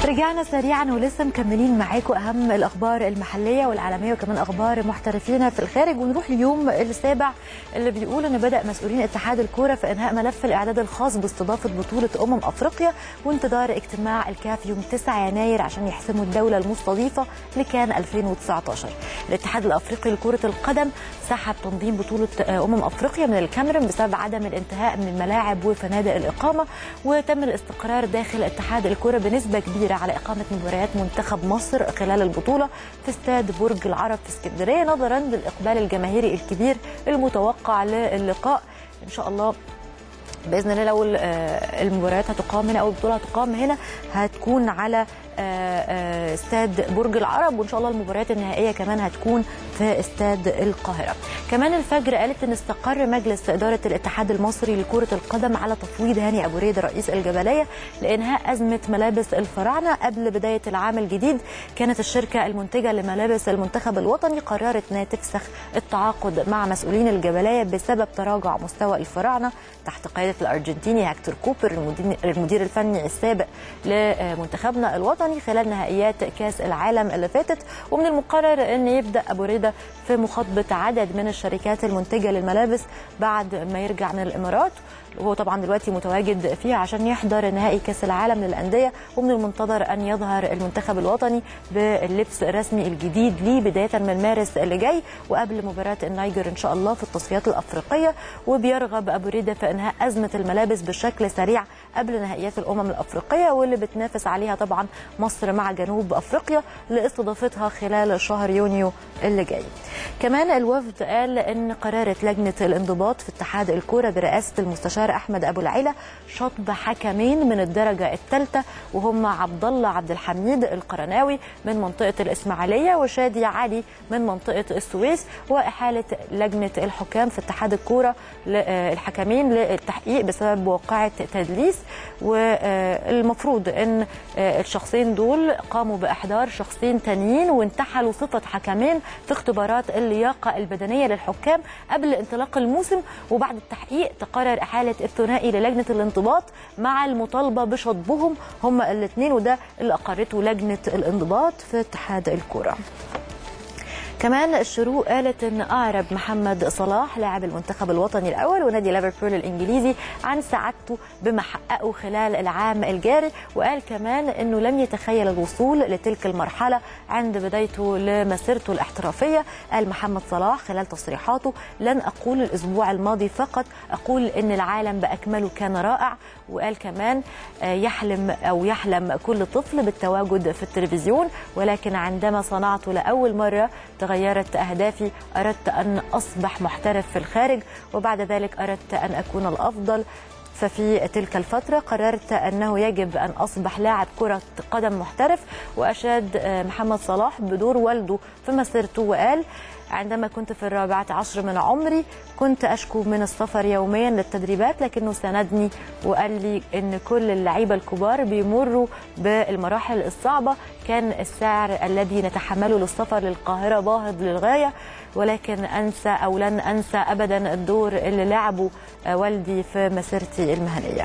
رجعنا سريعا ولسه مكملين معاكم اهم الاخبار المحليه والعالميه وكمان اخبار محترفين في الخارج ونروح اليوم السابع اللي بيقول ان بدا مسؤولين اتحاد الكوره في انهاء ملف الاعداد الخاص باستضافه بطوله امم افريقيا وانتظار اجتماع الكاف يوم 9 يناير عشان يحسموا الدوله المستضيفه لكان 2019 الاتحاد الافريقي لكره القدم سحب تنظيم بطوله امم افريقيا من الكاميرون بسبب عدم الانتهاء من الملاعب وفنادق الاقامه وتم الاستقرار داخل اتحاد الكره بنسبه كبيره على اقامه مباريات منتخب مصر خلال البطوله في استاد برج العرب في اسكندريه نظرا للاقبال الجماهيري الكبير المتوقع للقاء ان شاء الله باذن الله لو المباريات هتقام هنا او البطوله هتقام هنا هتكون على استاد برج العرب وان شاء الله المباريات النهائيه كمان هتكون في استاد القاهره. كمان الفجر قالت ان استقر مجلس اداره الاتحاد المصري لكره القدم على تفويض هاني ابو ريده رئيس الجبليه لانهاء ازمه ملابس الفراعنه قبل بدايه العام الجديد. كانت الشركه المنتجه لملابس المنتخب الوطني قررت انها تفسخ التعاقد مع مسؤولين الجبليه بسبب تراجع مستوى الفراعنه تحت قياده الارجنتيني هكتور كوبر المدير الفني السابق لمنتخبنا الوطني خلال نهائيات كاس العالم اللي فاتت ومن المقرر ان يبدا ابو ريده في مخاطبه عدد من الشركات المنتجه للملابس بعد ما يرجع من الامارات وهو طبعا دلوقتي متواجد فيها عشان يحضر نهائي كاس العالم للانديه ومن المنتظر ان يظهر المنتخب الوطني باللبس الرسمي الجديد ليه بدايه من مارس اللي جاي وقبل مباراه النيجر ان شاء الله في التصفيات الافريقيه وبيرغب ابو ريده في انهاء ازمه الملابس بشكل سريع قبل نهائيات الامم الافريقيه واللي بتنافس عليها طبعا مصر مع جنوب افريقيا لاستضافتها خلال شهر يونيو اللي جاي. كمان الوفد قال ان قررت لجنه الانضباط في اتحاد الكوره برئاسه المستشار احمد ابو العيله شطب حكمين من الدرجه الثالثه وهم عبد الله عبد الحميد القرناوي من منطقه الاسماعيليه وشادي علي من منطقه السويس واحاله لجنه الحكام في اتحاد الكوره الحكمين للتحقيق بسبب واقعه تدليس والمفروض ان الشخصين دول قاموا باحضار شخصين تانيين وانتحلوا صفه حكمين في اختبارات اللياقه البدنيه للحكام قبل انطلاق الموسم وبعد التحقيق تقرر احاله الثنائي للجنه الانضباط مع المطالبه بشطبهم هم الاثنين وده اللي اقرته لجنه الانضباط في اتحاد الكره. كمان الشروق قالت ان اعرب محمد صلاح لاعب المنتخب الوطني الاول ونادي ليفربول الانجليزي عن سعادته بما حققه خلال العام الجاري وقال كمان انه لم يتخيل الوصول لتلك المرحله عند بدايته لمسيرته الاحترافيه قال محمد صلاح خلال تصريحاته لن اقول الاسبوع الماضي فقط اقول ان العالم باكمله كان رائع وقال كمان يحلم او يحلم كل طفل بالتواجد في التلفزيون ولكن عندما صنعته لاول مره تغيرت أهدافي أردت أن أصبح محترف في الخارج وبعد ذلك أردت أن أكون الأفضل ففي تلك الفترة قررت أنه يجب أن أصبح لاعب كرة قدم محترف وأشاد محمد صلاح بدور والده في مسيرته وقال عندما كنت في الرابعة عشر من عمري كنت أشكو من السفر يوميا للتدريبات لكنه ساندني وقال لي أن كل اللعيبة الكبار بيمروا بالمراحل الصعبة كان السعر الذي نتحمله للسفر للقاهرة باهظ للغاية ولكن أنسى أو لن أنسى أبدا الدور اللي لعبه والدي في مسيرتي المهنية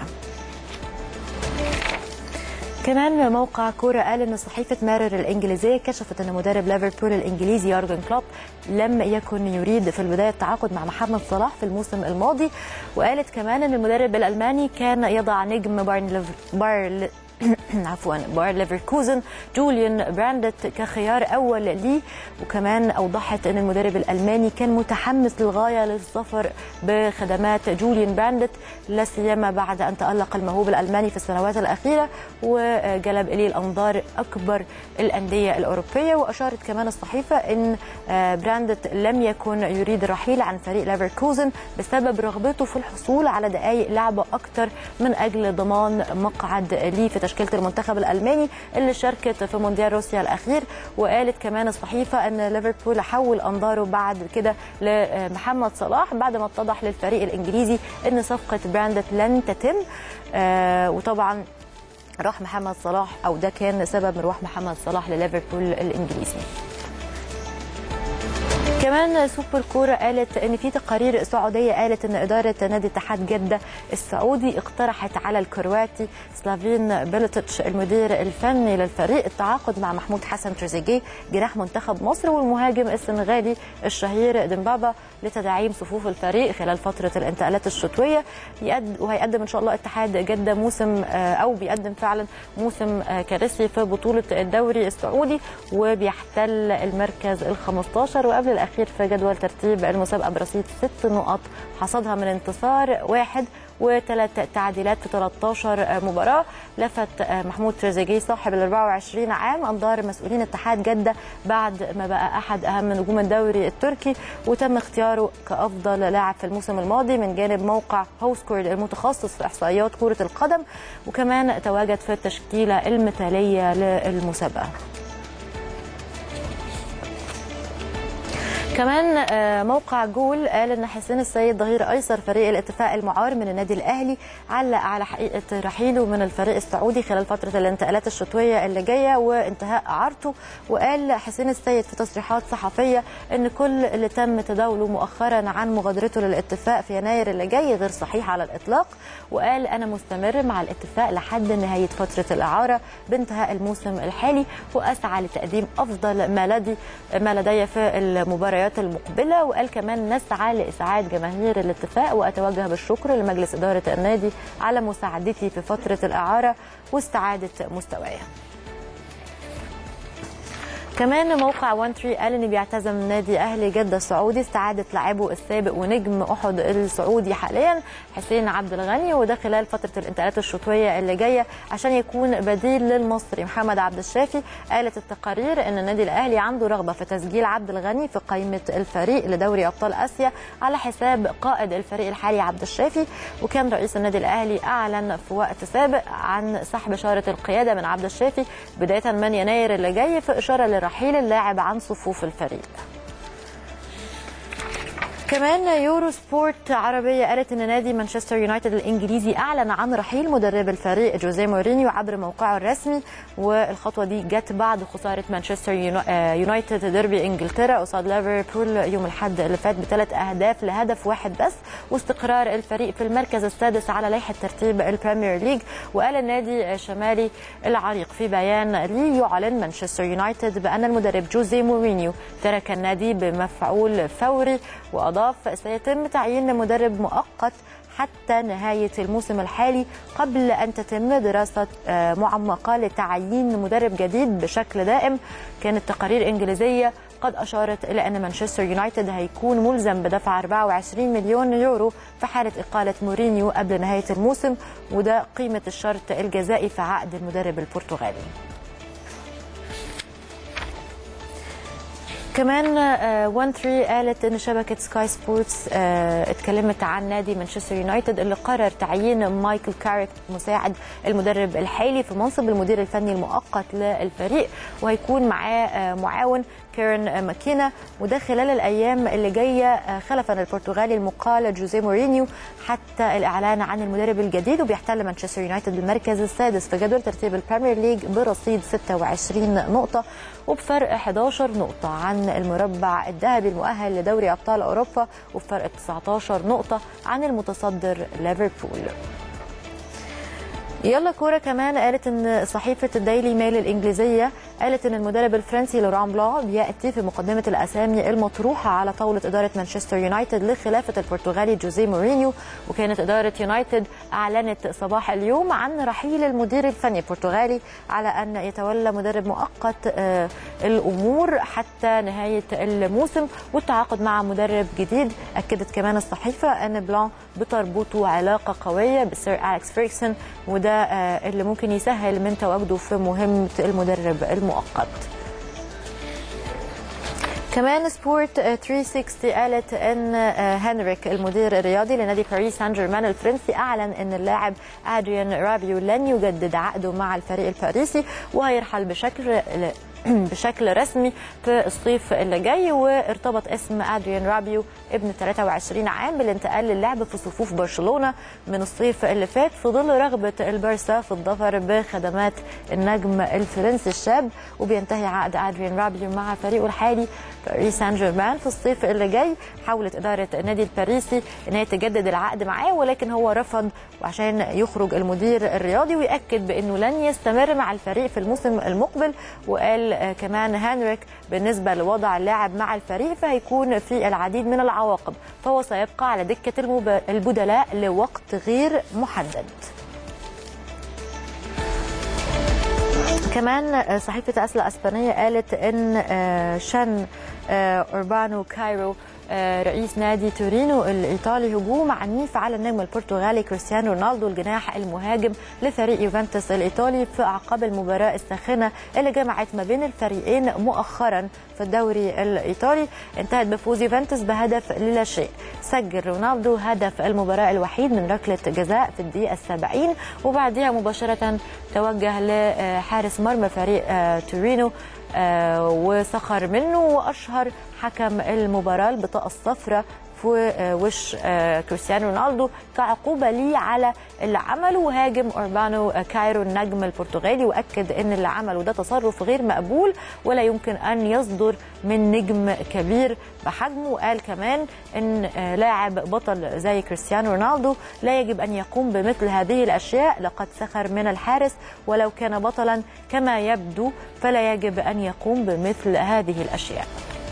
كمان موقع كورة قال ان صحيفة مارر الانجليزية كشفت ان مدرب ليفربول الانجليزي يورجن كلوب لم يكن يريد في البداية التعاقد مع محمد صلاح في الموسم الماضي وقالت كمان ان المدرب الالماني كان يضع نجم بايرن باير عفوا باير ليفركوزن جوليان براندت كخيار اول ليه وكمان اوضحت ان المدرب الالماني كان متحمس للغايه للسفر بخدمات جوليان براندت لا سيما بعد ان تالق الموهوب الالماني في السنوات الاخيره وجلب اليه الانظار اكبر الانديه الاوروبيه واشارت كمان الصحيفه ان براندت لم يكن يريد الرحيل عن فريق ليفركوزن بسبب رغبته في الحصول على دقائق لعبه اكثر من اجل ضمان مقعد ليه في تشكيله المنتخب الالماني اللي شاركت في مونديال روسيا الاخير وقالت كمان الصحيفه ان ليفربول حول انظاره بعد كده لمحمد صلاح بعد ما اتضح للفريق الانجليزي ان صفقه براندت لن تتم آه وطبعا راح محمد صلاح او ده كان سبب مروح محمد صلاح لليفربول الانجليزي كمان سوبر كورة قالت ان في تقارير سعوديه قالت ان اداره نادي اتحاد جده السعودي اقترحت على الكرواتي سلافين بيلتش المدير الفني للفريق التعاقد مع محمود حسن تريزيجيه جناح منتخب مصر والمهاجم السنغالي الشهير ديمبابا لتدعيم صفوف الفريق خلال فتره الانتقالات الشتويه وهيقدم ان شاء الله اتحاد جده موسم او بيقدم فعلا موسم كارثي في بطوله الدوري السعودي وبيحتل المركز ال 15 وقبل الاخير في جدول ترتيب المسابقه برصيد ست نقط حصدها من انتصار واحد وثلاث تعديلات في 13 مباراه لفت محمود تريزيجيه صاحب ال 24 عام انظار مسؤولين اتحاد جده بعد ما بقى احد اهم نجوم الدوري التركي وتم اختياره كافضل لاعب في الموسم الماضي من جانب موقع هوسكورد المتخصص في احصائيات كره القدم وكمان تواجد في التشكيله المثاليه للمسابقه كمان موقع جول قال ان حسين السيد ظهير ايسر فريق الاتفاق المعار من النادي الاهلي علق على حقيقه رحيله من الفريق السعودي خلال فتره الانتقالات الشتويه اللي جايه وانتهاء اعارته وقال حسين السيد في تصريحات صحفيه ان كل اللي تم تداوله مؤخرا عن مغادرته للاتفاق في يناير اللي جاي غير صحيح على الاطلاق وقال انا مستمر مع الاتفاق لحد نهايه فتره الاعاره بانتهاء الموسم الحالي واسعى لتقديم افضل ما لدي ما لدي في المباريات المباريات المقبلة وقال كمان نسعى لإسعاد جماهير الاتفاق وأتوجه بالشكر لمجلس إدارة النادي على مساعدتي في فترة الإعارة واستعادة مستواي كمان موقع 1 3 قال ان بيعتزم نادي اهلي جده السعودي استعاده لاعبه السابق ونجم احد السعودي حاليا حسين عبد الغني وده خلال فتره الانتقالات الشتويه اللي جايه عشان يكون بديل للمصري محمد عبد الشافي قالت التقارير ان النادي الاهلي عنده رغبه في تسجيل عبد الغني في قائمه الفريق لدوري ابطال اسيا على حساب قائد الفريق الحالي عبد الشافي وكان رئيس النادي الاهلي اعلن في وقت سابق عن سحب شاره القياده من عبد الشافي بدايه من يناير اللي جاي في اشاره رحيل اللاعب عن صفوف الفريق كمان يورو سبورت عربية قالت أن نادي مانشستر يونايتد الإنجليزي أعلن عن رحيل مدرب الفريق جوزيه مورينيو عبر موقعه الرسمي والخطوة دي جت بعد خسارة مانشستر يونايتد ديربي إنجلترا قصاد ليفربول يوم الأحد اللي فات بثلاث أهداف لهدف واحد بس واستقرار الفريق في المركز السادس على لائحة ترتيب البريمير ليج وقال النادي الشمالي العريق في بيان لي يعلن مانشستر يونايتد بأن المدرب جوزيه مورينيو ترك النادي بمفعول فوري وأضاف سيتم تعيين مدرب مؤقت حتى نهاية الموسم الحالي قبل أن تتم دراسة معمقة لتعيين مدرب جديد بشكل دائم كانت تقارير إنجليزية قد أشارت إلى أن مانشستر يونايتد هيكون ملزم بدفع 24 مليون يورو في حالة إقالة مورينيو قبل نهاية الموسم وده قيمة الشرط الجزائي في عقد المدرب البرتغالي كمان 1 3 قالت ان شبكه سكاي سبورتس اتكلمت عن نادي مانشستر يونايتد اللي قرر تعيين مايكل كاريك مساعد المدرب الحالي في منصب المدير الفني المؤقت للفريق وهيكون معاه معاون كيرن ماكينا وده خلال الايام اللي جايه خلفا البرتغالي المقال جوزيه مورينيو حتى الاعلان عن المدرب الجديد وبيحتل مانشستر يونايتد المركز السادس في جدول ترتيب البريمير ليج برصيد 26 نقطه وبفرق 11 نقطه عن المربع الذهبي المؤهل لدوري ابطال اوروبا وبفرق 19 نقطه عن المتصدر ليفربول يلا كوره كمان قالت ان صحيفه الديلي ميل الانجليزيه قالت ان المدرب الفرنسي لوران بلان بياتي في مقدمه الاسامي المطروحه على طاوله اداره مانشستر يونايتد لخلافه البرتغالي جوزيه مورينيو وكانت اداره يونايتد اعلنت صباح اليوم عن رحيل المدير الفني البرتغالي على ان يتولى مدرب مؤقت الامور حتى نهايه الموسم والتعاقد مع مدرب جديد اكدت كمان الصحيفه ان بلان بتربطه علاقه قويه بسير اليكس فيركسون وده اللي ممكن يسهل من تواجده في مهمه المدرب المؤقت كمان سبورت 360 قالت ان هنريك المدير الرياضي لنادي باريس سان جيرمان الفرنسي اعلن ان اللاعب ادريان رابيو لن يجدد عقده مع الفريق الباريسي وهيرحل بشكل بشكل رسمي في الصيف اللي جاي وارتبط اسم ادريان رابيو ابن 23 عام بالانتقال للعب في صفوف برشلونه من الصيف اللي فات في ظل رغبه البارسا في الظفر بخدمات النجم الفرنسي الشاب وبينتهي عقد ادريان رابيو مع فريقه الحالي باريس سان جيرمان في الصيف اللي جاي حاولت اداره النادي الباريسي ان هي تجدد العقد معاه ولكن هو رفض وعشان يخرج المدير الرياضي ويأكد بانه لن يستمر مع الفريق في الموسم المقبل وقال كمان هانريك بالنسبه لوضع اللاعب مع الفريق فهيكون في العديد من العواقب فهو سيبقى على دكه البدلاء لوقت غير محدد كمان صحيفة أسلا الأسبانية قالت إن شن أوربانو كايرو رئيس نادي تورينو الايطالي هجوم عنيف على النجم البرتغالي كريستيانو رونالدو الجناح المهاجم لفريق يوفنتوس الايطالي في اعقاب المباراه الساخنه اللي جمعت ما بين الفريقين مؤخرا في الدوري الايطالي انتهت بفوز يوفنتوس بهدف للا شيء سجل رونالدو هدف المباراه الوحيد من ركله جزاء في الدقيقه السبعين وبعدها مباشره توجه لحارس مرمى فريق تورينو آه وسخر منه واشهر حكم المباراه البطاقه الصفراء في وش كريستيانو رونالدو كعقوبة ليه على اللي عمله هاجم أوربانو كايرو النجم البرتغالي وأكد أن اللي عمله ده تصرف غير مقبول ولا يمكن أن يصدر من نجم كبير بحجمه وقال كمان أن لاعب بطل زي كريستيانو رونالدو لا يجب أن يقوم بمثل هذه الأشياء لقد سخر من الحارس ولو كان بطلا كما يبدو فلا يجب أن يقوم بمثل هذه الأشياء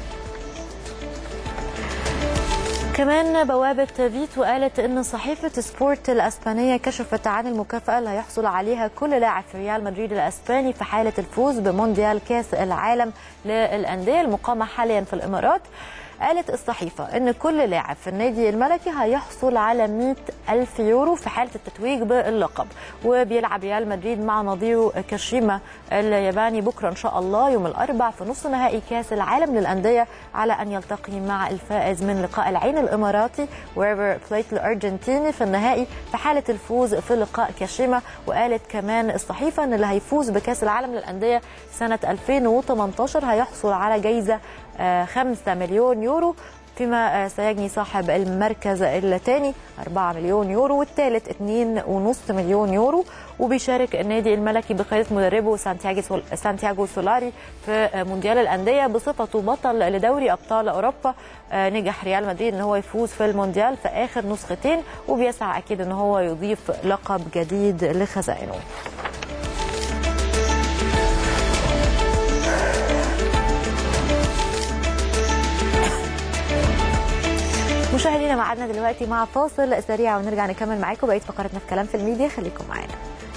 كمان بوابة فيتو قالت أن صحيفة سبورت الأسبانية كشفت عن المكافأة اللي هيحصل عليها كل لاعب في ريال مدريد الأسباني في حالة الفوز بمونديال كأس العالم للأندية المقامة حاليا في الإمارات قالت الصحيفة أن كل لاعب في النادي الملكي هيحصل على 100 ألف يورو في حالة التتويج باللقب وبيلعب ريال مدريد مع نظيره كاشيما الياباني بكرة إن شاء الله يوم الأربع في نصف نهائي كاس العالم للأندية على أن يلتقي مع الفائز من لقاء العين الإماراتي ويفر بليت الأرجنتيني في النهائي في حالة الفوز في لقاء كاشيما وقالت كمان الصحيفة أن اللي هيفوز بكاس العالم للأندية سنة 2018 هيحصل على جايزة 5 مليون يورو فيما سيجني صاحب المركز الثاني 4 مليون يورو والثالث 2.5 مليون يورو وبيشارك النادي الملكي بقياده مدربه سانتياغو سانتياغو سولاري في مونديال الانديه بصفته بطل لدوري ابطال اوروبا نجح ريال مدريد ان هو يفوز في المونديال في اخر نسختين وبيسعى اكيد ان هو يضيف لقب جديد لخزائنه مشاهدينا معادنا دلوقتي مع فاصل سريع ونرجع نكمل معاكم بقيه فقراتنا في كلام في الميديا خليكم معانا